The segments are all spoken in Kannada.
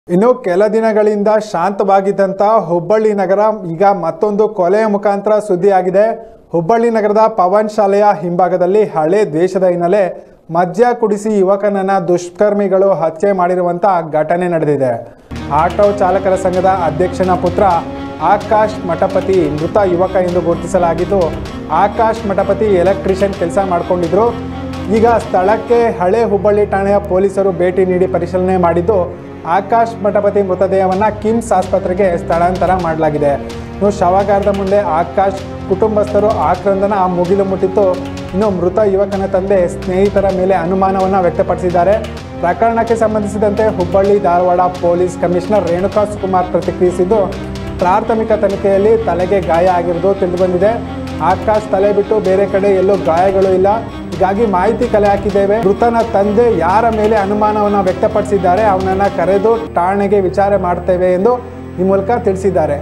ಇನ್ನು ಕೆಲ ದಿನಗಳಿಂದ ಶಾಂತವಾಗಿದ್ದಂಥ ಹುಬ್ಬಳ್ಳಿ ನಗರ ಈಗ ಮತ್ತೊಂದು ಕೊಲೆಯ ಮುಖಾಂತರ ಸುದ್ದಿಯಾಗಿದೆ ಹುಬ್ಬಳ್ಳಿ ನಗರದ ಪವನ್ ಶಾಲೆಯ ಹಿಂಭಾಗದಲ್ಲಿ ಹಳೆ ದ್ವೇಷದ ಹಿನ್ನೆಲೆ ಮದ್ಯ ಕುಡಿಸಿ ಯುವಕನನ್ನ ದುಷ್ಕರ್ಮಿಗಳು ಹತ್ಯೆ ಮಾಡಿರುವಂಥ ಘಟನೆ ನಡೆದಿದೆ ಆಟೋ ಚಾಲಕರ ಸಂಘದ ಅಧ್ಯಕ್ಷನ ಪುತ್ರ ಆಕಾಶ್ ಮಠಪತಿ ಮೃತ ಯುವಕ ಎಂದು ಗುರುತಿಸಲಾಗಿದ್ದು ಆಕಾಶ್ ಮಠಪತಿ ಎಲೆಕ್ಟ್ರಿಷಿಯನ್ ಕೆಲಸ ಮಾಡಿಕೊಂಡಿದ್ರು ಈಗ ಸ್ಥಳಕ್ಕೆ ಹಳೆ ಹುಬ್ಬಳ್ಳಿ ಠಾಣೆಯ ಪೊಲೀಸರು ಭೇಟಿ ನೀಡಿ ಪರಿಶೀಲನೆ ಮಾಡಿದ್ದು ಆಕಾಶ್ ಮಠಪತಿ ಮೃತದೇಹವನ್ನು ಕಿಮ್ಸ್ ಆಸ್ಪತ್ರೆಗೆ ಸ್ಥಳಾಂತರ ಮಾಡಲಾಗಿದೆ ಇನ್ನು ಶವಾಗಾರದ ಮುಂದೆ ಆಕಾಶ್ ಕುಟುಂಬಸ್ಥರು ಆಕ್ರಂದನ ಮುಗಿಲು ಮುಟ್ಟಿತ್ತು ಇನ್ನು ಮೃತ ಯುವಕನ ತಂದೆ ಸ್ನೇಹಿತರ ಮೇಲೆ ಅನುಮಾನವನ್ನು ವ್ಯಕ್ತಪಡಿಸಿದ್ದಾರೆ ಪ್ರಕರಣಕ್ಕೆ ಸಂಬಂಧಿಸಿದಂತೆ ಹುಬ್ಬಳ್ಳಿ ಧಾರವಾಡ ಪೊಲೀಸ್ ಕಮಿಷನರ್ ರೇಣುಕಾ ಸುಕುಮಾರ್ ಪ್ರತಿಕ್ರಿಯಿಸಿದ್ದು ಪ್ರಾಥಮಿಕ ತನಿಖೆಯಲ್ಲಿ ತಲೆಗೆ ಗಾಯ ಆಗಿರುವುದು ತಿಳಿದುಬಂದಿದೆ ಆಕಾಶ್ ತಲೆ ಬಿಟ್ಟು ಬೇರೆ ಕಡೆ ಎಲ್ಲೂ ಗಾಯಗಳು ಇಲ್ಲ ಹೀಗಾಗಿ ಮಾಹಿತಿ ಕಲೆ ಹಾಕಿದ್ದೇವೆ ಮೃತನ ತಂದೆ ಯಾರ ಮೇಲೆ ಅನುಮಾನವನ್ನು ವ್ಯಕ್ತಪಡಿಸಿದ್ದಾರೆ ಅವನನ್ನ ಕರೆದು ಠಾಣೆಗೆ ವಿಚಾರ ಮಾಡ್ತೇವೆ ಎಂದು ಈ ಮೂಲಕ ತಿಳಿಸಿದ್ದಾರೆ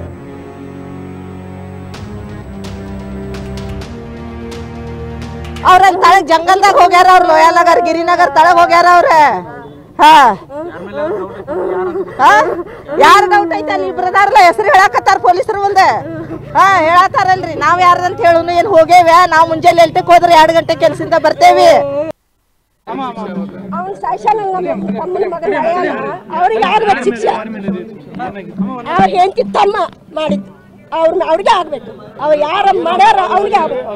ಅವ್ರ ಅಲ್ಲಿ ತಳಗ್ ಜಂಗಲ್ದಾಗ ಹೋಗ್ಯಾರ ಅವ್ರ ಲೋಯಾನಗರ್ ಗಿರಿನಗರ್ ತಳಗ್ ಹೋಗ್ಯಾರ ಅವ್ರ ಹಾ ಯಾರ ಡೌಟ್ ಐತೆ ಅಲ್ಲಿ ಇಬ್ರದಾರಲ್ಲ ಹೆಸರು ಹೇಳಕತ್ತಾರ ಪೊಲೀಸರು ಮುಂದೆ ಹಾ ಹೇಳತ್ತಾರಲ್ರಿ ನಾವ್ ಯಾರ್ದಂತ ಹೇಳುನು ಏನ್ ಹೋಗೇವ್ಯಾ ನಾವ್ ಮುಂಜಾನೆ ಎಲ್ಟಕ್ ಹೋದ್ರೆ ಎರಡ್ ಗಂಟೆ ಕೆಲ್ಸದಿಂದ ಬರ್ತೇವಿ ಅವ್ನು ಸಾಯ್ಸಲ್ಲ ನಮ್ಮ ತಮ್ಮನ ಮಗನ ಅವ್ರಿಗೆ ಆಗ್ಬೇಕು ಶಿಕ್ಷೆ ಅವ್ರ ಹೆಂಡತಿ ತಮ್ಮ ಮಾಡಿದ್ದು ಅವ್ರನ್ನ ಅವ್ರಿಗೆ ಆಗ್ಬೇಕು ಅವ್ರು ಯಾರ ಮಾಡ್ಯಾರ ಅವ್ರಿಗೆ ಆಗ್ಬೇಕು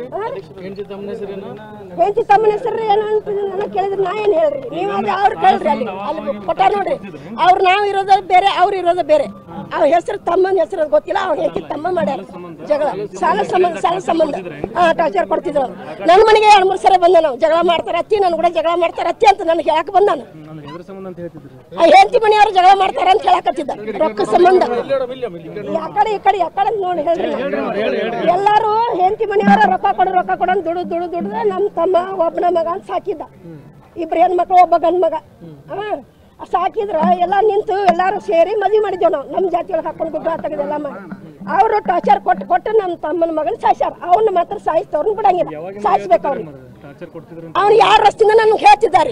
ಹೆಂಡತಿ ತಮ್ಮನ ಹೆಸರು ಏನು ಅಂತ ನನಗೆ ಕೇಳಿದ್ರೆ ನಾ ಏನು ಹೇಳ್ರಿ ನೀವು ಅದು ಅವ್ರು ಕೇಳ್ರಿ ಅಲ್ಲಿ ಅಲ್ಲಿ ಕೊಟ್ಟ ನೋಡ್ರಿ ಅವ್ರು ನಾವು ಇರೋದು ಬೇರೆ ಅವ್ರು ಇರೋದು ಬೇರೆ ಅವ್ರ ಹೆಸರು ತಮ್ಮನ ಹೆಸರು ಗೊತ್ತಿಲ್ಲ ಅವ್ರ ಹೆಂಡತಿ ತಮ್ಮ ಮಾಡ್ಯಾರ ಜಗಳ ಸಾಲ ಸಂಬಂಧ ಸಾಲ ಸಂಬಂಧ ಹಾ ಟಾರ್ಚರ್ ಕೊಡ್ತಿದ್ರು ನನ್ನ ಮನೆಗೆ ಎರಡು ಮೂರು ಸರಿ ಬಂದೆ ನಾವು ಜಗಳ ಮಾಡ್ತಾರೆ ಅತ್ತಿ ನನ್ನ ಕೂಡ ಜಗಳ ಮಾಡ್ತಾರೆ ಅತ್ತಿ ಅಂತ ನನಗೆ ಹೇಳಕ್ ಬಂದ ನಾನು ಆ ಹೆಂಡತಿ ಮನೆಯವ್ರು ಜಗಳ ಮಾಡ್ತಾರ ಅಂತ ಹೇಳಕತ್ತಿದ್ದ ರೊಕ್ಕ ಸಂಬಂಧ ಆ ಕಡೆ ಈ ಕಡೆ ಆ ಕಡೆ ಅಂತ ನೋಡಿ ಹೇಳ್ರಿ ನಾವು. ಎಲ್ಲಾರು ಹೆಂಡತಿ ಮನೆಯವ್ರ ರೊಕ್ಕ ಕೊಡು ರೊಕ್ಕ ಕೊಡು ಅಂತ ದುಡು ದುಡು ದುಡ್ದ ನಮ್ಮ ತಮ್ಮ ಒಬ್ಬನ ಮಗ ಅಂತ ಸಾಕಿದ್ದ ಇಬ್ರು ಹೆಣ್ಮಕ್ಳು ಒಬ್ಬ ಗಂಡ್ ಮಗ ಹಾ ಸಾಕಿದ್ರ ಎಲ್ಲ ನಿಂತು ಎಲ್ಲಾರು ಸೇರಿ ಮದ್ವೆ ಮಾಡಿದ್ದೇವ್ ನಾವು ನಮ್ಮ ಜಾತಿ ಒಳಗೆ ಹಾಕೊಂಡು ಗುಡ್ಡ ತೆಗೆದೆಲ್ಲ ಮಾಡಿ ಅವರು ಟಾರ್ಚರ್ ಕೊಟ್ಟು ಕೊಟ್ಟು ನಮ್ಮ ತಮ್ಮನ ಮಗನ ಸಾಯ್ಸಾರ ಅವನ್ನ ಮಾತ್ರ ಸಾಯಿಸ್ತವ್ರನ್ನ ಬಿಡಂಗಿಲ್ಲ ಸಾಯಿಸ್ಬೇಕು ಅವ್ರಿಗೆ ಅವ್ನು ಯಾರ ರಸ್ತಿಂದ ನನ್ಗೆ ಹೇಳ್ತಿದ್ದಾರೆ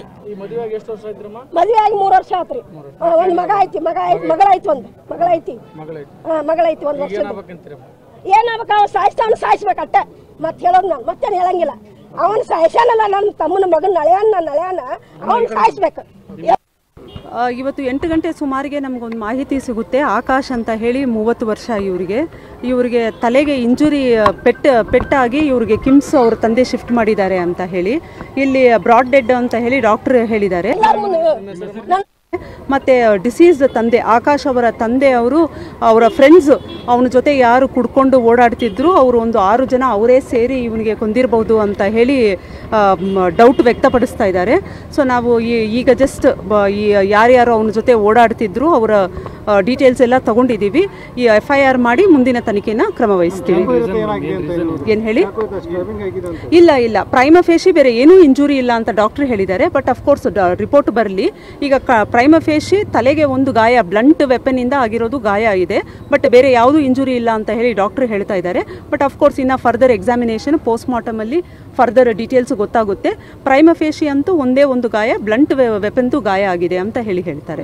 ಮದುವೆ ಆಗಿ ಮೂರು ವರ್ಷ ಆತ್ರಿ ಹಾ, ಒಂದ್ ಮಗ ಐತಿ ಮಗ ಐತಿ ಮಗಳೈತಿ ಒಂದು ಮಗಳೈತಿ ಹಾ ಮಗಳೈತಿ ಒಂದ್ ವರ್ಷ ಏನಾಗ್ಬೇಕು ಅವ್ನು ಸಾಯಿಸ್ತಾವನು ಸಾಯಿಸ್ಬೇಕು ಅಟ್ಟ ಮತ್ತೆ ಹೇಳೋದು ನಾನು ಮತ್ತೇನು ಹೇಳಂಗಿಲ್ಲ ಅವನು ಸಾಯಿಸಾನಲ್ಲ ನನ್ನ ತಮ್ಮನ ಮಗನ ನಳೆಯನ್ನ ನಳೆಯನ್ನ ಅವ್ನು ಸಾಯಿಸ್ಬೇಕು ಆ, ಇವತ್ತು ಎಂಟು ಗಂಟೆ ಸುಮಾರಿಗೆ ನಮಗೊಂದು ಮಾಹಿತಿ ಸಿಗುತ್ತೆ ಆಕಾಶ್ ಅಂತ ಹೇಳಿ ಮೂವತ್ತು ವರ್ಷ ಇವರಿಗೆ ಇವರಿಗೆ ತಲೆಗೆ ಇಂಜುರಿ ಪೆಟ್ ಪೆಟ್ಟಾಗಿ ಇವರಿಗೆ ಕಿಮ್ಸ್ ಅವ್ರ ತಂದೆ ಶಿಫ್ಟ್ ಮಾಡಿದ್ದಾರೆ ಅಂತ ಹೇಳಿ ಇಲ್ಲಿ ಬ್ರಾಡ್ ಡೆಡ್ ಅಂತ ಹೇಳಿ ಡಾಕ್ಟರ್ ಹೇಳಿದ್ದಾರೆ ಎಲ್ಲಾರ ಮುಂದೆ ನನ್ನ ಮತ್ತು ಡಿಸೀಸ್ ತಂದೆ ಆಕಾಶ್ ಅವರ ತಂದೆ ಅವರು ಅವರ ಫ್ರೆಂಡ್ಸ್ ಅವನ ಜೊತೆ ಯಾರು ಕುಡ್ಕೊಂಡು ಓಡಾಡ್ತಿದ್ರು ಅವರು ಒಂದು ಆರು ಜನ ಅವರೇ ಸೇರಿ ಇವನಿಗೆ ಕೊಂದಿರ್ಬೋದು ಅಂತ ಹೇಳಿ ಡೌಟ್ ವ್ಯಕ್ತಪಡಿಸ್ತಾ ಇದ್ದಾರೆ ಸೊ ನಾವು ಈ- ಈಗ ಜಸ್ಟ್ ಈ ಯಾರ್ಯಾರು ಅವನ ಜೊತೆ ಓಡಾಡ್ತಿದ್ರು ಅವರ ಡೀಟೇಲ್ಸ್ ಎಲ್ಲ ತಗೊಂಡಿದ್ದೀವಿ ಈ ಎಫ್ ಐ ಆರ್ ಮಾಡಿ ಮುಂದಿನ ತನಿಖೆನ ಕ್ರಮ ವಹಿಸ್ತೀವಿ ಏನು ಹೇಳಿ ಇಲ್ಲ ಇಲ್ಲ ಪ್ರೈಮ ಫೇಶಿ ಬೇರೆ ಏನೂ ಇಂಜುರಿ ಇಲ್ಲ ಅಂತ ಡಾಕ್ಟರ್ ಹೇಳಿದ್ದಾರೆ ಬಟ್ ಅಫ್ಕೋರ್ಸ್ ರಿಪೋರ್ಟ್ ಬರಲಿ ಈಗ ಪ್ರೈಮ ಫೇಶಿ ತಲೆಗೆ ಒಂದು ಗಾಯ ಬ್ಲಂಟ್ ವೆಪನಿಂದ ಆಗಿರೋದು ಗಾಯ ಇದೆ ಬಟ್ ಬೇರೆ ಯಾವುದೂ ಇಂಜುರಿ ಇಲ್ಲ ಅಂತ ಹೇಳಿ ಡಾಕ್ಟರ್ ಹೇಳ್ತಾ ಇದ್ದಾರೆ ಬಟ್ ಅಫ್ಕೋರ್ಸ್ ಇನ್ನು ಫರ್ದರ್ ಎಕ್ಸಾಮಿನೇಷನ್ ಪೋಸ್ಟ್ ಮಾರ್ಟಮಲ್ಲಿ ಫರ್ದರ್ ಡೀಟೇಲ್ಸ್ ಗೊತ್ತಾಗುತ್ತೆ ಪ್ರೈಮ ಫೇಶಿ ಅಂತೂ ಒಂದೇ ಒಂದು ಗಾಯ ಬ್ಲಂಟ್ ವೆಪನ್ದು ಗಾಯ ಆಗಿದೆ ಅಂತ ಹೇಳಿ ಹೇಳ್ತಾರೆ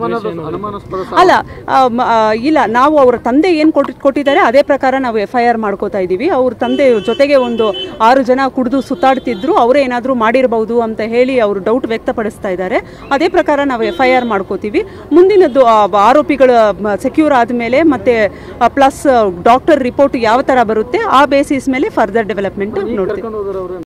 ಅಲ್ಲ ಆ, ಮ- ಆ, ಇಲ್ಲ ನಾವು ಅವರ ತಂದೆ ಏನು ಕೊಟ್ಟು ಕೊಟ್ಟಿದ್ದಾರೆ ಅದೇ ಪ್ರಕಾರ ನಾವು ಎಫ್ ಐ ಆರ್ ಮಾಡ್ಕೋತಾ ಇದ್ದೀವಿ ಅವ್ರ ತಂದೆ ಜೊತೆಗೆ ಒಂದು ಆರು ಜನ ಕುಡಿದು ಸುತ್ತಾಡ್ತಿದ್ರು ಅವರೇ ಏನಾದರೂ ಮಾಡಿರಬಹುದು ಅಂತ ಹೇಳಿ ಅವರು ಡೌಟ್ ವ್ಯಕ್ತಪಡಿಸ್ತಾ ಇದ್ದಾರೆ ಅದೇ ಪ್ರಕಾರ ನಾವು ಎಫ್ ಐ ಆರ್ ಮಾಡ್ಕೋತೀವಿ ಮುಂದಿನದ್ದು ಆ, ಆರೋಪಿಗಳು ಸೆಕ್ಯೂರ್ ಆದಮೇಲೆ ಮತ್ತೆ ಪ್ಲಸ್ ಡಾಕ್ಟರ್ ರಿಪೋರ್ಟ್ ಯಾವ ಥರ ಬರುತ್ತೆ ಆ ಬೇಸಿಸ್ ಮೇಲೆ ಫರ್ದರ್ ಡೆವಲಪ್ಮೆಂಟ್ ನೋಡ್ತೀವಿ